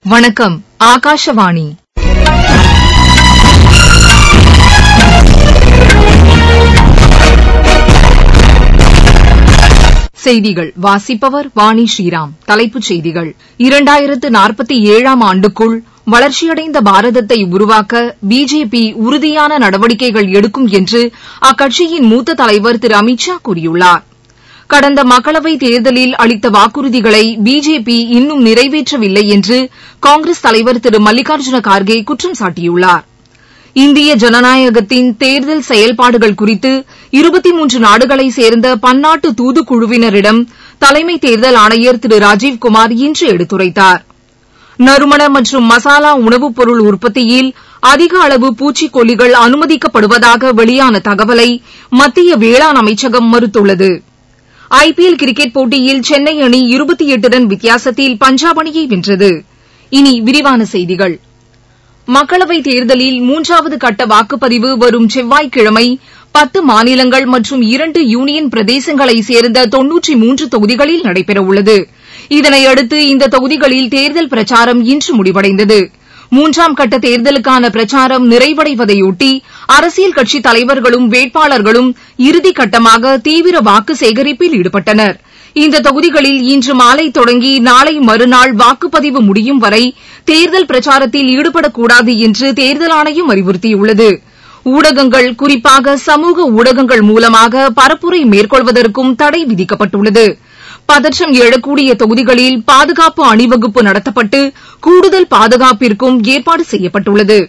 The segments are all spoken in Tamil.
வணக்கம் ஆகாஷவாணி செய்திகள் வாசிப்பவர் வாணி ஸ்ரீராம் தலைப்புச் செய்திகள் இரண்டாயிரத்து நாற்பத்தி ஏழாம் ஆண்டுக்குள் வளர்ச்சியடைந்த பாரதத்தை உருவாக்க பிஜேபி உறுதியான நடவடிக்கைகள் எடுக்கும் என்று அக்கட்சியின் மூத்த தலைவர் திரு அமித் ஷா கூறியுள்ளார் கடந்த மக்களவைத் தேர்தலில் அளித்த வாக்குறுதிகளை பிஜேபி இன்னும் நிறைவேற்றவில்லை என்று காங்கிரஸ் தலைவர் திரு மல்லிகார்ஜுன கார்கே குற்றம் சாட்டியுள்ளார் இந்திய ஜனநாயகத்தின் தேர்தல் செயல்பாடுகள் குறித்து இருபத்தி மூன்று நாடுகளைச் சேர்ந்த பன்னாட்டு தூதுக்குழுவினரிடம் தலைமை தேர்தல் ஆணையர் திரு ராஜீவ்குமார் இன்று எடுத்துரைத்தார் நறுமண மற்றும் மசாலா உணவுப் பொருள் உற்பத்தியில் அதிக அளவு பூச்சிக்கொல்லிகள் அனுமதிக்கப்படுவதாக வெளியான தகவலை மத்திய வேளாண் அமைச்சகம் மறுத்துள்ளது ஐ பி எல் கிரிக்கெட் போட்டியில் சென்னை அணி இருபத்தி எட்டு ரன் வித்தியாசத்தில் பஞ்சாப் அணியை வென்றது இனி விரிவான செய்திகள் மக்களவைத் தேர்தலில் மூன்றாவது கட்ட வாக்குப்பதிவு வரும் செவ்வாய்க்கிழமை பத்து மாநிலங்கள் மற்றும் இரண்டு யூனியன் பிரதேசங்களைச் சேர்ந்த தொன்னூற்றி மூன்று தொகுதிகளில் நடைபெறவுள்ளது இதனையடுத்து இந்த தொகுதிகளில் தேர்தல் பிரச்சாரம் இன்று முடிவடைந்தது மூன்றாம் கட்ட தேர்தலுக்கான பிரச்சாரம் நிறைவடைவதையொட்டி அரசியல் கட்சித் தலைவர்களும் வேட்பாளர்களும் இறுதிக்கட்டமாக தீவிர வாக்கு சேகரிப்பில் ஈடுபட்டனர் இந்த தொகுதிகளில் இன்று மாலை தொடங்கி நாளை மறுநாள் வாக்குப்பதிவு முடியும் வரை தேர்தல் பிரச்சாரத்தில் ஈடுபடக்கூடாது என்று தேர்தல் ஆணையம் அறிவுறுத்தியுள்ளது ஊடகங்கள் குறிப்பாக சமூக ஊடகங்கள் மூலமாக பரப்புரை மேற்கொள்வதற்கும் தடை விதிக்கப்பட்டுள்ளது பதற்றம் எழக்கூடிய தொகுதிகளில் பாதுகாப்பு அணிவகுப்பு நடத்தப்பட்டு கூடுதல் பாதுகாப்பிற்கும் ஏற்பாடு செய்யப்பட்டுள்ளது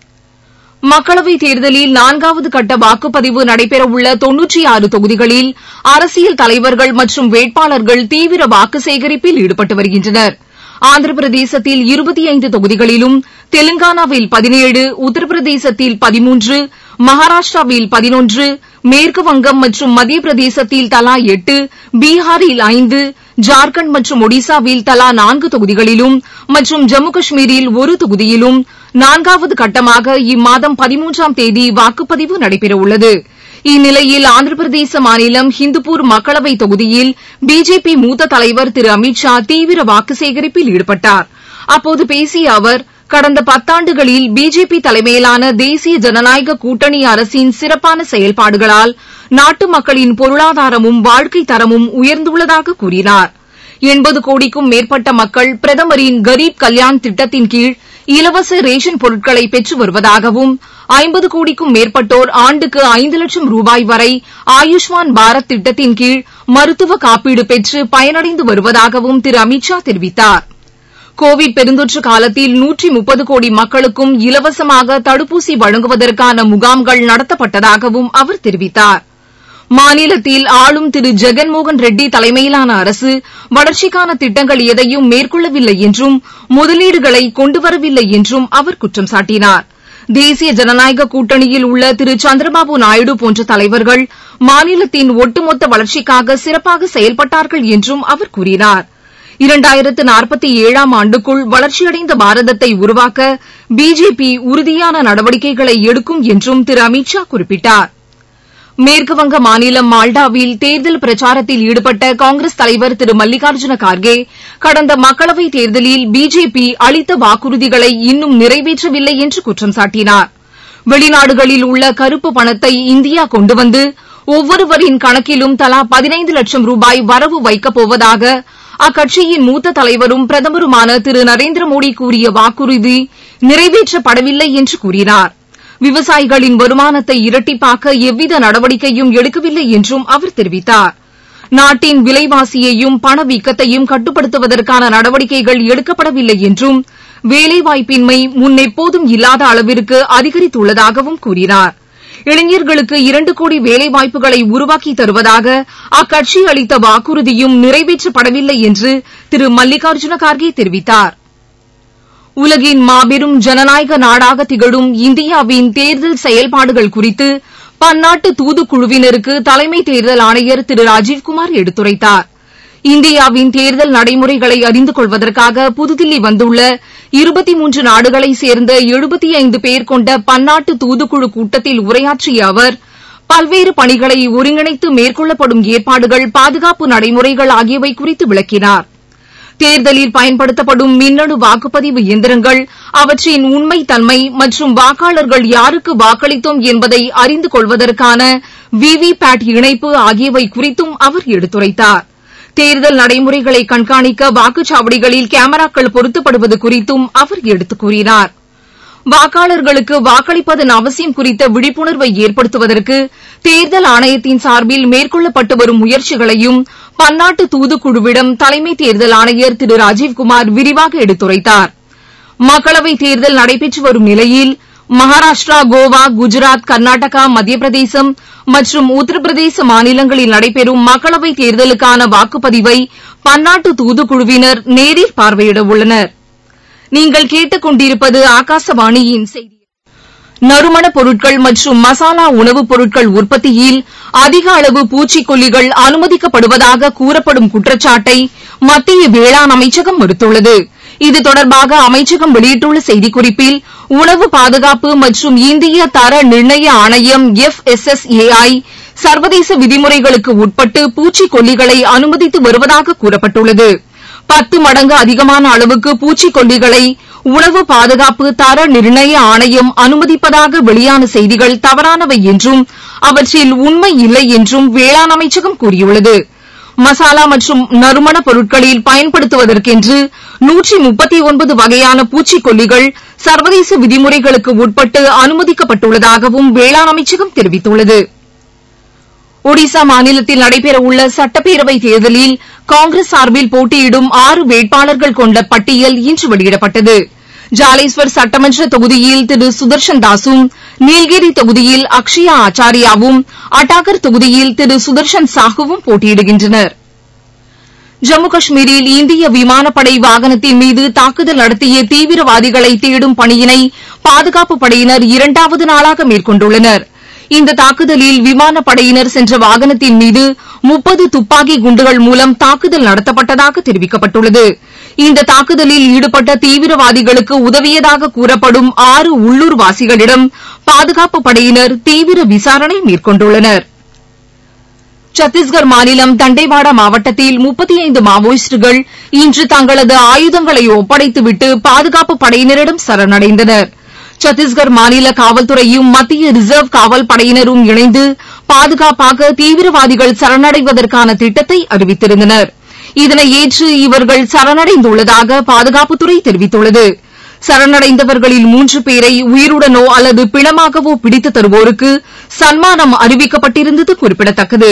மக்களவைத் தேர்தலில் நான்காவது கட்ட வாக்குப்பதிவு நடைபெறவுள்ள தொன்னூற்றி ஆறு தொகுதிகளில் அரசியல் தலைவர்கள் மற்றும் வேட்பாளர்கள் தீவிர வாக்கு சேகரிப்பில் ஈடுபட்டு வருகின்றனர் ஆந்திர பிரதேசத்தில் இருபத்தி ஐந்து தொகுதிகளிலும் தெலுங்கானாவில் பதினேழு உத்தரப்பிரதேசத்தில் பதிமூன்று மகாராஷ்டிராவில் பதினொன்று மேற்குவங்கம் மற்றும் மத்திய பிரதேசத்தில் தலா எட்டு பீகாரில் ஐந்து ஜார்க்கண்ட் மற்றும் ஒடிசாவில் தலா நான்கு தொகுதிகளிலும் மற்றும் ஜம்மு காஷ்மீரில் ஒரு தொகுதியிலும் நான்காவது கட்டமாக இம்மாதம் பதிமூன்றாம் தேதி வாக்குப்பதிவு நடைபெறவுள்ளது இந்நிலையில் ஆந்திர பிரதேச மாநிலம் ஹிந்துப்பூர் மக்களவைத் தொகுதியில் பிஜேபி மூத்த தலைவர் திரு அமித் ஷா தீவிர வாக்கு சேகரிப்பில் ஈடுபட்டார் அப்போது பேசிய அவர் கடந்த பத்தாண்டுகளில் பிஜேபி தலைமையிலான தேசிய ஜனநாயக கூட்டணி அரசின் சிறப்பான செயல்பாடுகளால் நாட்டு மக்களின் பொருளாதாரமும் வாழ்க்கை தரமும் உயர்ந்துள்ளதாக கூறினார் எண்பது கோடிக்கும் மேற்பட்ட மக்கள் பிரதமரின் கரீப் கல்யாண் திட்டத்தின் கீழ் இலவச ரேஷன் பொருட்களை பெற்று வருவதாகவும் ஐம்பது கோடிக்கும் மேற்பட்டோர் ஆண்டுக்கு ஐந்து லட்சம் ரூபாய் வரை ஆயுஷ்மான் பாரத் திட்டத்தின் கீழ் மருத்துவ காப்பீடு பெற்று பயனடைந்து வருவதாகவும் திரு அமித் ஷா தெரிவித்தார் கோவிட் பெருந்தொற்று காலத்தில் நூற்றி முப்பது கோடி மக்களுக்கும் இலவசமாக தடுப்பூசி வழங்குவதற்கான முகாம்கள் நடத்தப்பட்டதாகவும் அவர் தெரிவித்தார் மாநிலத்தில் ஆளும் திரு ஜெகன்மோகன் ரெட்டி தலைமையிலான அரசு வளர்ச்சிக்கான திட்டங்கள் எதையும் மேற்கொள்ளவில்லை என்றும் முதலீடுகளை கொண்டுவரவில்லை என்றும் அவர் குற்றம் சாட்டினார் தேசிய ஜனநாயக கூட்டணியில் உள்ள திரு சந்திரபாபு நாயுடு போன்ற தலைவர்கள் மாநிலத்தின் ஒட்டுமொத்த வளர்ச்சிக்காக சிறப்பாக செயல்பட்டார்கள் என்றும் அவர் கூறினார் இரண்டாயிரத்து நாற்பத்தி ஏழாம் ஆண்டுக்குள் வளர்ச்சியடைந்த பாரதத்தை உருவாக்க பிஜேபி உறுதியான நடவடிக்கைகளை எடுக்கும் என்றும் திரு அமித் ஷா குறிப்பிட்டார் மேற்குவங்க மாநிலம் மால்டாவில் தேர்தல் பிரச்சாரத்தில் ஈடுபட்ட காங்கிரஸ் தலைவர் திரு மல்லிகார்ஜுன கார்கே கடந்த மக்களவைத் தேர்தலில் பிஜேபி அளித்த வாக்குறுதிகளை இன்னும் நிறைவேற்றவில்லை என்று குற்றம் சாட்டினார் வெளிநாடுகளில் உள்ள கருப்பு பணத்தை இந்தியா கொண்டுவந்து ஒவ்வொருவரின் கணக்கிலும் தலா பதினைந்து லட்சம் ரூபாய் வரவு வைக்கப்போவதாக அக்கட்சியின் மூத்த தலைவரும் பிரதமருமான திரு நரேந்திர மோடி கூறிய வாக்குறுதி நிறைவேற்றப்படவில்லை என்று கூறினார் விவசாயிகளின் வருமானத்தை இரட்டிப்பாக்க எவ்வித நடவடிக்கையும் எடுக்கவில்லை என்றும் அவர் தெரிவித்தார் நாட்டின் விலைவாசியையும் பணவீக்கத்தையும் கட்டுப்படுத்துவதற்கான நடவடிக்கைகள் எடுக்கப்படவில்லை என்றும் வேலைவாய்ப்பின்மை முன்னெப்போதும் இல்லாத அளவிற்கு அதிகரித்துள்ளதாகவும் கூறினார் இளைஞர்களுக்கு இரண்டு கோடி வேலைவாய்ப்புகளை உருவாக்கி தருவதாக அக்கட்சி அளித்த வாக்குறுதியும் நிறைவேற்றப்படவில்லை என்று திரு மல்லிகார்ஜுன கார்கே தெரிவித்தார் உலகின் மாபெரும் ஜனநாயக நாடாக திகழும் இந்தியாவின் தேர்தல் செயல்பாடுகள் குறித்து பன்னாட்டு தூதுக்குழுவினருக்கு தலைமை தேர்தல் ஆணையர் திரு ராஜீவ்குமார் எடுத்துரைத்தார் இந்தியாவின் தேர்தல் நடைமுறைகளை அறிந்து கொள்வதற்காக புதுதில்லி வந்துள்ள இருபத்தி மூன்று நாடுகளைச் சேர்ந்த எழுபத்தி ஐந்து பேர் கொண்ட பன்னாட்டு தூதுக்குழு கூட்டத்தில் உரையாற்றிய அவர் பல்வேறு பணிகளை ஒருங்கிணைத்து மேற்கொள்ளப்படும் ஏற்பாடுகள் பாதுகாப்பு நடைமுறைகள் ஆகியவை குறித்து விளக்கினார் தேர்தலில் பயன்படுத்தப்படும் மின்னணு வாக்குப்பதிவு இயந்திரங்கள் அவற்றின் உண்மைத்தன்மை மற்றும் வாக்காளர்கள் யாருக்கு வாக்களித்தோம் என்பதை அறிந்து கொள்வதற்கான வி வி பேட் இணைப்பு ஆகியவை குறித்தும் அவர் எடுத்துரைத்தார் தேர்தல் நடைமுறைகளை கண்காணிக்க வாக்குச்சாவடிகளில் கேமராக்கள் பொருத்தப்படுவது குறித்தும் அவர் எடுத்துக் கூறினார் வாக்காளர்களுக்கு வாக்களிப்பதன் அவசியம் குறித்த விழிப்புணர்வை ஏற்படுத்துவதற்கு தேர்தல் ஆணையத்தின் சார்பில் மேற்கொள்ளப்பட்டு வரும் முயற்சிகளையும் பன்னாட்டு தூதுக்குழுவிடம் தலைமை தேர்தல் ஆணையர் திரு ராஜீவ்குமார் விரிவாக எடுத்துரைத்தார் மக்களவைத் தேர்தல் நடைபெற்று வரும் நிலையில் மகாராஷ்டிரா கோவா குஜராத் கர்நாடகா மத்திய பிரதேசம் மற்றும் உத்தரப்பிரதேச மாநிலங்களில் நடைபெறும் மக்களவைத் தேர்தலுக்கான வாக்குப்பதிவை பன்னாட்டு தூதுக்குழுவினர் நேரில் பார்வையிட உள்ளனர் நீங்கள் கேட்டுக் கொண்டிருப்பது ஆகாசவாணியின் செய்தி நறுமணப் பொருட்கள் மற்றும் மசாலா உணவுப் பொருட்கள் உற்பத்தியில் அதிக அளவு பூச்சிக்கொல்லிகள் அனுமதிக்கப்படுவதாக கூறப்படும் குற்றச்சாட்டை மத்திய வேளாண் அமைச்சகம் மறுத்துள்ளது இது தொடர்பாக அமைச்சகம் வெளியிட்டுள்ள செய்திக்குறிப்பில் உணவு பாதுகாப்பு மற்றும் இந்திய தர நிர்ணய ஆணையம் F S S A I சர்வதேச விதிமுறைகளுக்கு உட்பட்டு பூச்சிக்கொல்லிகளை அனுமதித்து வருவதாக கூறப்பட்டுள்ளது பத்து மடங்கு அதிகமான அளவுக்கு பூச்சிக்கொல்லிகளை உணவு பாதுகாப்பு தர நிர்ணய ஆணையம் அனுமதிப்பதாக வெளியான செய்திகள் தவறானவை என்றும் அவற்றில் உண்மை இல்லை என்றும் வேளாண் அமைச்சகம் கூறியுள்ளது மசாலா மற்றும் நறுமணப் பொருட்களில் பயன்படுத்துவதற்கென்று நூற்றி முப்பத்தி ஒன்பது வகையான பூச்சிக்கொல்லிகள் சர்வதேச விதிமுறைகளுக்கு உட்பட்டு அனுமதிக்கப்பட்டுள்ளதாகவும் வேளாண் அமைச்சகம் தெரிவித்துள்ளது ஒடிசா மாநிலத்தில் நடைபெறவுள்ள சட்டப்பேரவைத் தேர்தலில் காங்கிரஸ் சார்பில் போட்டியிடும் ஆறு வேட்பாளர்கள் கொண்ட பட்டியல் இன்று வெளியிடப்பட்டது ஜாலேஸ்வர் சட்டமன்ற தொகுதியில் திரு சுதர்ஷன் தாஸும் நீல்கிரி தொகுதியில் அக்ஷயா ஆச்சாரியாவும் அட்டாகர் தொகுதியில் திரு சுதர்ஷன் சாஹுவும் போட்டியிடுகின்றனர் ஜம்மு காஷ்மீரில் இந்திய விமானப்படை வாகனத்தின் மீது தாக்குதல் நடத்திய தீவிரவாதிகளை தேடும் பணியினை பாதுகாப்புப் படையினர் இரண்டாவது நாளாக மேற்கொண்டுள்ளனர் இந்த தாக்குதலில் விமானப்படையினர் சென்ற வாகனத்தின் மீது முப்பது துப்பாக்கி குண்டுகள் மூலம் தாக்குதல் நடத்தப்பட்டதாக தெரிவிக்கப்பட்டுள்ளது இந்த தாக்குதலில் ஈடுபட்ட தீவிரவாதிகளுக்கு உதவியதாக கூறப்படும் ஆறு உள்ளூர்வாசிகளிடம் பாதுகாப்புப் படையினர் தீவிர விசாரணை மேற்கொண்டுள்ளனர் சத்தீஸ்கர் மாநிலம் தண்டேவாடா மாவட்டத்தில் முப்பத்தி ஐந்து மாவோயிஸ்டுகள் இன்று தங்களது ஆயுதங்களை ஒப்படைத்துவிட்டு பாதுகாப்புப் படையினரிடம் சரணடைந்தனர் சத்தீஸ்கர் மாநில காவல்துறையும் மத்திய ரிசர்வ் காவல் படையினரும் இணைந்து பாதுகாப்பாக தீவிரவாதிகள் சரணடைவதற்கான திட்டத்தை அறிவித்திருந்தனர் இதனை ஏற்று இவர்கள் சரணடைந்துள்ளதாக பாதுகாப்புத்துறை தெரிவித்துள்ளது சரணடைந்தவர்களில் மூன்று பேரை உயிருடனோ அல்லது பிணமாகவோ பிடித்து தருவோருக்கு சன்மானம் அறிவிக்கப்பட்டிருந்தது குறிப்பிடத்தக்கது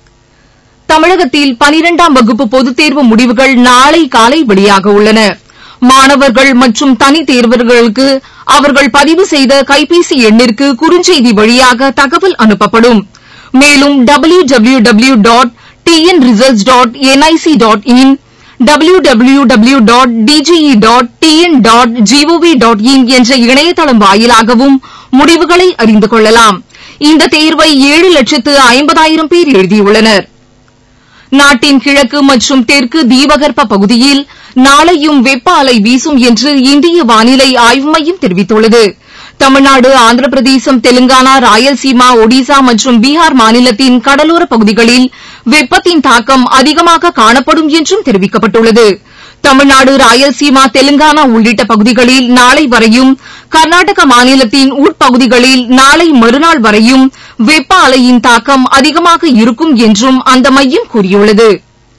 தமிழகத்தில் பனிரெண்டாம் வகுப்பு பொதுத் தேர்வு முடிவுகள் நாளை காலை வெளியாக உள்ளன மாணவர்கள் மற்றும் தனித் தேர்வர்களுக்கு அவர்கள் பதிவு செய்த கைபேசி எண்ணிற்கு குறுஞ்செய்தி வழியாக தகவல் அனுப்பப்படும் மேலும் W W W dot TN results dot NIC dot in W W W dot DGE dot TN dot GOV dot in என்ற இணையதளம் வாயிலாகவும் முடிவுகளை அறிந்து கொள்ளலாம் இந்த தேர்வை ஏழு லட்சத்து ஐம்பதாயிரம் பேர் எழுதியுள்ளனர் நாட்டின் கிழக்கு மற்றும் தெற்கு தீபகற்ப பகுதியில் நாளையும் வெப்ப அலை வீசும் என்று இந்திய வானிலை ஆய்வு மையம் தெரிவித்துள்ளது தமிழ்நாடு ஆந்திர பிரதேசம் தெலுங்கானா ராயல்சீமா ஒடிசா மற்றும் பீகார் மாநிலத்தின் கடலோர பகுதிகளில் வெப்பத்தின் தாக்கம் அதிகமாக காணப்படும் என்றும் தெரிவிக்கப்பட்டுள்ளது தமிழ்நாடு ராயல்சீமா தெலுங்கானா உள்ளிட்ட பகுதிகளில் நாளை வரையும் கர்நாடக மாநிலத்தின் உட்பகுதிகளில் நாளை மறுநாள் வரையும் வெப்ப அலையின் தாக்கம் அதிகமாக இருக்கும் என்றும் அந்த மையம் கூறியுள்ளது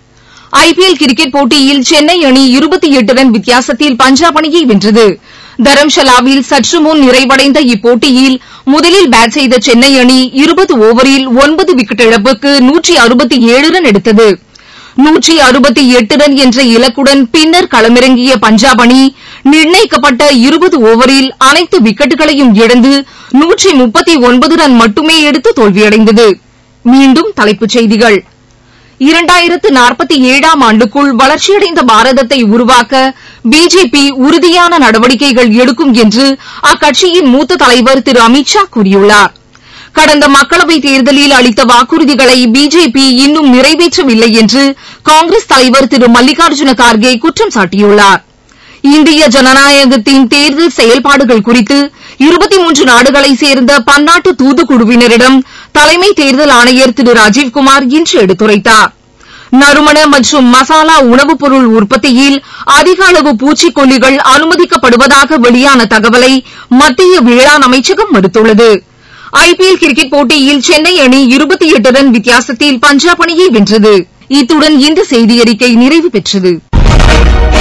ஐபிஎல் கிரிக்கெட் போட்டியில் சென்னை அணி இருபத்தி எட்டு ரன் வித்தியாசத்தில் பஞ்சாப் அணியை வென்றது தரம்ஷலாவில் சற்று முன் நிறைவடைந்த இப்போட்டியில் முதலில் பேட் செய்த சென்னை அணி இருபது ஓவரில் ஒன்பது விக்கெட் இழப்புக்கு நூற்றி அறுபத்தி ஏழு ரன் எடுத்தது நூற்றி அறுபத்தி எட்டு ரன் என்ற இலக்குடன் பின்னர் களமிறங்கிய பஞ்சாப் அணி நிர்ணயிக்கப்பட்ட இருபது ஓவரில் அனைத்து விக்கெட்டுகளையும் இழந்து நூற்றி முப்பத்தி ஒன்பது ரன் மட்டுமே எடுத்து தோல்வியடைந்தது மீண்டும் தலைப்புச் செய்திகள் இரண்டாயிரத்து நாற்பத்தி ஏழாம் ஆண்டுக்குள் வளர்ச்சியடைந்த பாரதத்தை உருவாக்க பிஜேபி உறுதியான நடவடிக்கைகள் எடுக்கும் என்று அக்கட்சியின் மூத்த தலைவர் திரு அமித் ஷா கூறியுள்ளார் கடந்த மக்களவைத் தேர்தலில் அளித்த வாக்குறுதிகளை பிஜேபி இன்னும் நிறைவேற்றவில்லை என்று காங்கிரஸ் தலைவர் திரு மல்லிகார்ஜுன கார்கே குற்றம் சாட்டியுள்ளார் இந்திய ஜனநாயகத்தின் தேர்தல் செயல்பாடுகள் குறித்து இருபத்தி மூன்று நாடுகளைச் சேர்ந்த பன்னாட்டு தூதுக்குழுவினரிடம் தலைமை தேர்தல் ஆணையர் திரு ராஜீவ்குமார் இன்று எடுத்துரைத்தார் நறுமண மற்றும் மசாலா உணவுப் பொருள் உற்பத்தியில் அதிக அளவு பூச்சிக்கொல்லிகள் அனுமதிக்கப்படுவதாக வெளியான தகவலை மத்திய வேளாண் அமைச்சகம் மறுத்துள்ளது ஐபிஎல் கிரிக்கெட் போட்டியில் சென்னை அணி இருபத்தி எட்டு ரன் வித்தியாசத்தில் பஞ்சாப் அணியை வென்றது இத்துடன் இந்த செய்தியறிக்கை நிறைவு பெற்றது